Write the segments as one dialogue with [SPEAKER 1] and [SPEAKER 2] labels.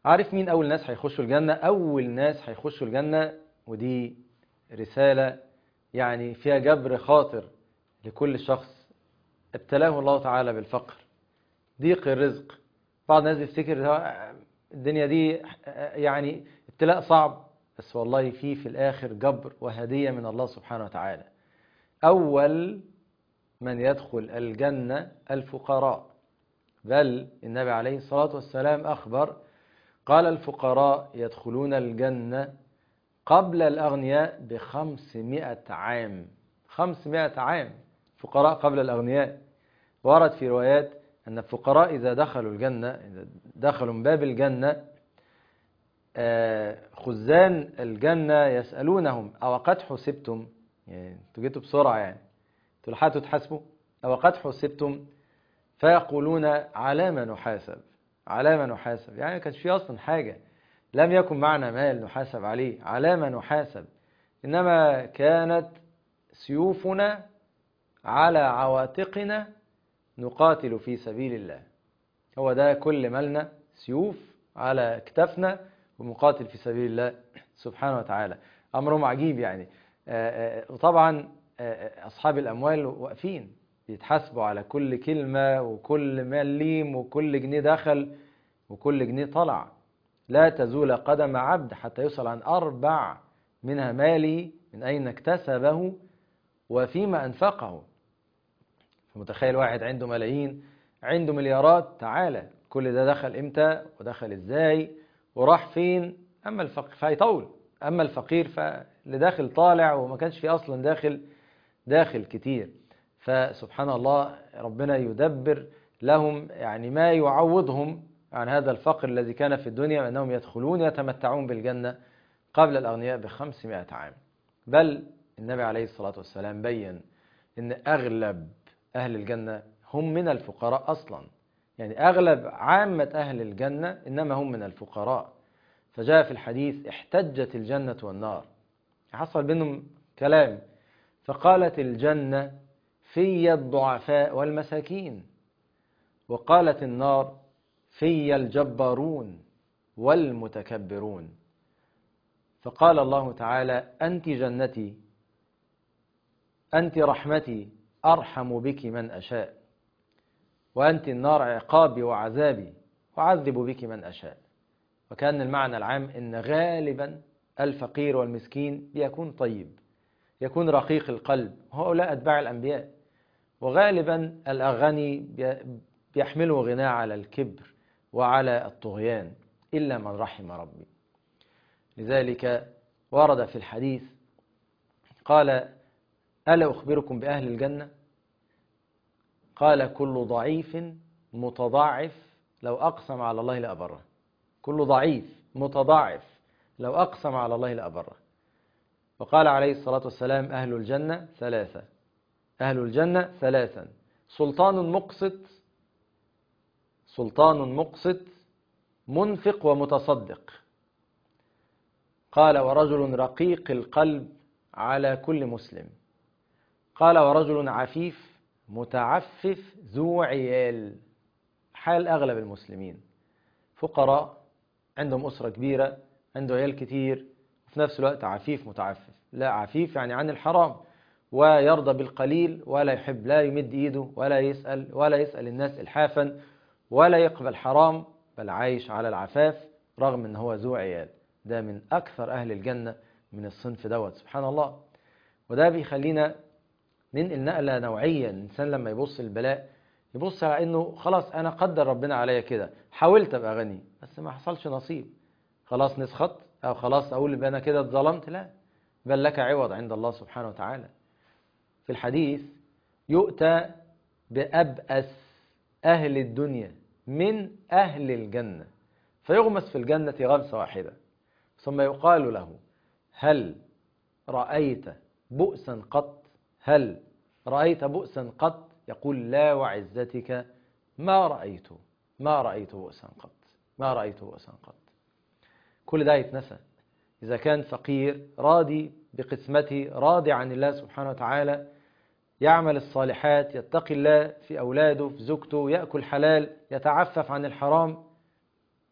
[SPEAKER 1] عارف مين أول ناس هيخشوا الجنة أول ناس هيخشوا الجنة ودي رسالة يعني فيها جبر خاطر لكل شخص ابتلاه الله تعالى بالفقر ضيق الرزق بعض الناس بيفتكر الدنيا دي يعني ابتلاء صعب بس والله في في الآخر جبر وهدية من الله سبحانه وتعالى أول من يدخل الجنة الفقراء بل النبي عليه الصلاة والسلام أخبر قال الفقراء يدخلون الجنة قبل الأغنياء بخمسمائة عام خمسمائة عام فقراء قبل الأغنياء ورد في روايات أن الفقراء إذا دخلوا الجنة إذا دخلوا من باب الجنة خزان الجنة يسألونهم أو قد حسبتم يعني انتوا جيتوا بسرعة يعني انتوا لحقتوا تحاسبوا أو قد حسبتم فيقولون على ما نحاسب على ما نحاسب يعني ما كانش في أصلا حاجة لم يكن معنا مال نحاسب عليه على ما نحاسب إنما كانت سيوفنا على عواتقنا نقاتل في سبيل الله هو ده كل مالنا سيوف على كتفنا ومقاتل في سبيل الله سبحانه وتعالى أمرهم عجيب يعني وطبعا أصحاب الأموال واقفين بيتحاسبوا على كل كلمة وكل مليم وكل جنيه دخل وكل جنيه طلع لا تزول قدم عبد حتى يسأل عن أربع منها ماله من أين اكتسبه وفيما أنفقه فمتخيل واحد عنده ملايين عنده مليارات تعالى كل ده دخل امتى ودخل ازاي وراح فين اما الفقير فهيطول اما الفقير فاللي داخل طالع وما كانش فيه اصلا داخل داخل كتير فسبحان الله ربنا يدبر لهم يعني ما يعوضهم عن هذا الفقر الذي كان في الدنيا أنهم يدخلون يتمتعون بالجنة قبل الأغنياء بخمسمائة عام بل النبي عليه الصلاة والسلام بين أن أغلب أهل الجنة هم من الفقراء أصلا يعني أغلب عامة أهل الجنة إنما هم من الفقراء فجاء في الحديث احتجت الجنة والنار حصل بينهم كلام فقالت الجنة في الضعفاء والمساكين وقالت النار في الجبارون والمتكبرون فقال الله تعالى أنت جنتي أنت رحمتي أرحم بك من أشاء وأنت النار عقابي وعذابي أعذب بك من أشاء وكان المعنى العام أن غالبا الفقير والمسكين بيكون طيب يكون رقيق القلب وهؤلاء أتباع الأنبياء وغالبا الأغني بيحملوا غناه على الكبر وعلى الطغيان إلا من رحم ربي لذلك ورد في الحديث قال ألا أخبركم بأهل الجنة قال كل ضعيف متضاعف لو أقسم على الله لأبره كل ضعيف متضاعف لو أقسم على الله لأبره وقال عليه الصلاة والسلام أهل الجنة ثلاثة أهل الجنة ثلاثا سلطان مقسط سلطان مقسط منفق ومتصدق قال ورجل رقيق القلب على كل مسلم قال ورجل عفيف متعفف ذو عيال حال أغلب المسلمين فقراء عندهم أسرة كبيرة عنده عيال كتير وفي نفس الوقت عفيف متعفف لا عفيف يعني عن الحرام ويرضى بالقليل ولا يحب لا يمد ايده ولا يسأل ولا يسأل الناس الحافا ولا يقبل حرام بل عايش على العفاف رغم ان هو ذو عيال ده من اكثر اهل الجنة من الصنف دوت سبحان الله وده بيخلينا ننقل نقلة نوعية الانسان لما يبص البلاء يبص على انه خلاص انا قدر ربنا عليا كده حاولت ابقى غني بس ما حصلش نصيب خلاص نسخط او خلاص اقول انا كده اتظلمت لا بل لك عوض عند الله سبحانه وتعالى في الحديث يؤتى بأبأس أهل الدنيا من أهل الجنة فيغمس في الجنة غمسة واحدة ثم يقال له هل رأيت بؤسا قط هل رأيت بؤسا قط يقول لا وعزتك ما رأيت ما رأيت بؤسا قط ما رأيت بؤسا قط كل ده يتنسى إذا كان فقير راضي بقسمته راضي عن الله سبحانه وتعالى يعمل الصالحات يتقي الله في أولاده في زوجته يأكل حلال يتعفف عن الحرام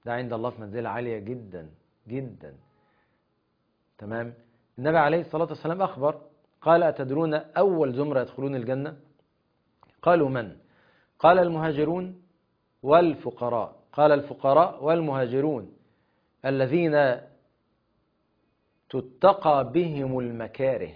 [SPEAKER 1] ده عند الله في منزلة عالية جدا جدا تمام النبي عليه الصلاة والسلام أخبر قال أتدرون أول زمرة يدخلون الجنة قالوا من قال المهاجرون والفقراء قال الفقراء والمهاجرون الذين تتقى بهم المكاره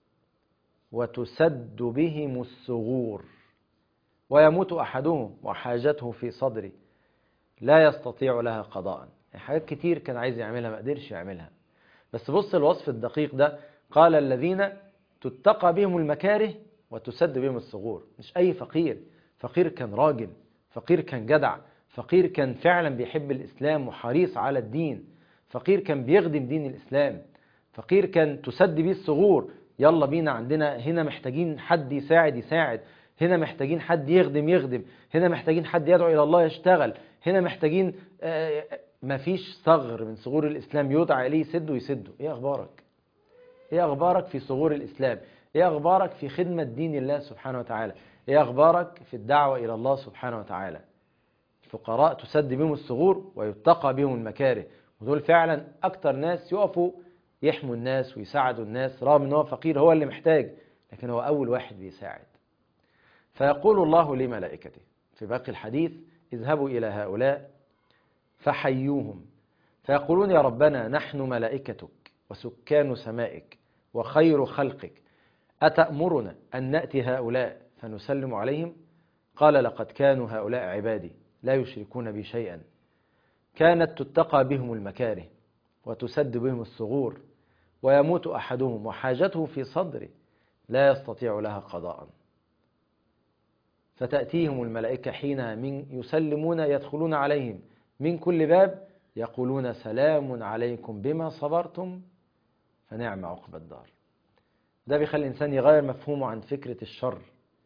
[SPEAKER 1] وتسد بهم الثغور ويموت أحدهم وحاجته في صدري لا يستطيع لها قضاء حاجات كتير كان عايز يعملها ما قدرش يعملها بس بص الوصف الدقيق ده قال الذين تتقى بهم المكاره وتسد بهم الثغور مش أي فقير فقير كان راجل فقير كان جدع فقير كان فعلا بيحب الإسلام وحريص على الدين فقير كان بيخدم دين الإسلام فقير كان تسد بيه الثغور يلا بينا عندنا هنا محتاجين حد يساعد يساعد هنا محتاجين حد يخدم يخدم هنا محتاجين حد يدعو إلى الله يشتغل هنا محتاجين آه مفيش ثغر من ثغور الإسلام يدعى إليه يسده يسده إيه أخبارك إيه أخبارك في ثغور الإسلام إيه أخبارك في خدمة دين الله سبحانه وتعالى إيه أخبارك في الدعوة إلى الله سبحانه وتعالى الفقراء تسد بهم الثغور ويتقى بهم المكاره ودول فعلا أكتر ناس يقفوا يحموا الناس ويساعدوا الناس رغم ان هو فقير هو اللي محتاج لكن هو أول واحد بيساعد فيقول الله لملائكته في باقي الحديث اذهبوا إلى هؤلاء فحيوهم فيقولون يا ربنا نحن ملائكتك وسكان سمائك وخير خلقك أتأمرنا أن نأتي هؤلاء فنسلم عليهم قال لقد كانوا هؤلاء عبادي لا يشركون بي شيئا كانت تتقى بهم المكاره وتسد بهم الثغور ويموت أحدهم وحاجته في صدره لا يستطيع لها قضاء فتأتيهم الملائكة حين من يسلمون يدخلون عليهم من كل باب يقولون سلام عليكم بما صبرتم فنعم عقب الدار ده بيخلي الإنسان يغير مفهومه عن فكرة الشر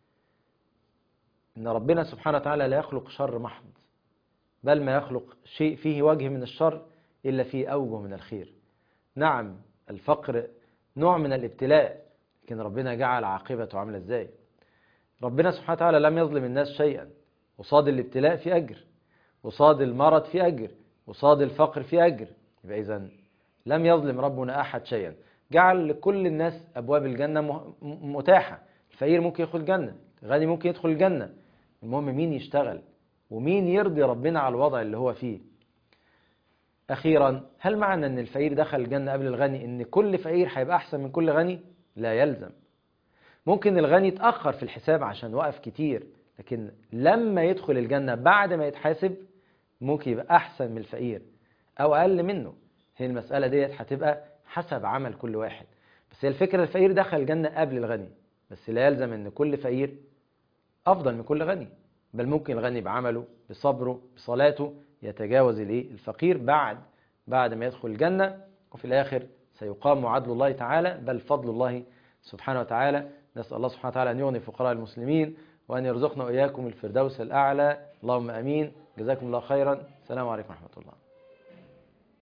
[SPEAKER 1] إن ربنا سبحانه وتعالى لا يخلق شر محض بل ما يخلق شيء فيه وجه من الشر إلا فيه أوجه من الخير نعم الفقر نوع من الابتلاء لكن ربنا جعل عاقبته عاملة ازاي ربنا سبحانه وتعالى لم يظلم الناس شيئا وصاد الابتلاء في أجر وصاد المرض في أجر وصاد الفقر في أجر يبقى إذا لم يظلم ربنا أحد شيئا جعل لكل الناس أبواب الجنة متاحة الفقير ممكن يدخل الجنة الغني ممكن يدخل الجنة المهم مين يشتغل ومين يرضي ربنا على الوضع اللي هو فيه أخيرا هل معنى أن الفقير دخل الجنة قبل الغني أن كل فقير هيبقى أحسن من كل غني؟ لا يلزم ممكن الغني يتأخر في الحساب عشان وقف كتير لكن لما يدخل الجنة بعد ما يتحاسب ممكن يبقى أحسن من الفقير أو أقل منه هي المسألة ديت هتبقى حسب عمل كل واحد بس هي الفكرة الفقير دخل الجنة قبل الغني بس لا يلزم أن كل فقير أفضل من كل غني بل ممكن الغني بعمله بصبره بصلاته يتجاوز الايه الفقير بعد بعد ما يدخل الجنة وفي الآخر سيقام عدل الله تعالى بل فضل الله سبحانه وتعالى نسأل الله سبحانه وتعالى أن يغني فقراء المسلمين وأن يرزقنا وإياكم الفردوس الأعلى اللهم أمين جزاكم الله خيرا السلام عليكم ورحمة الله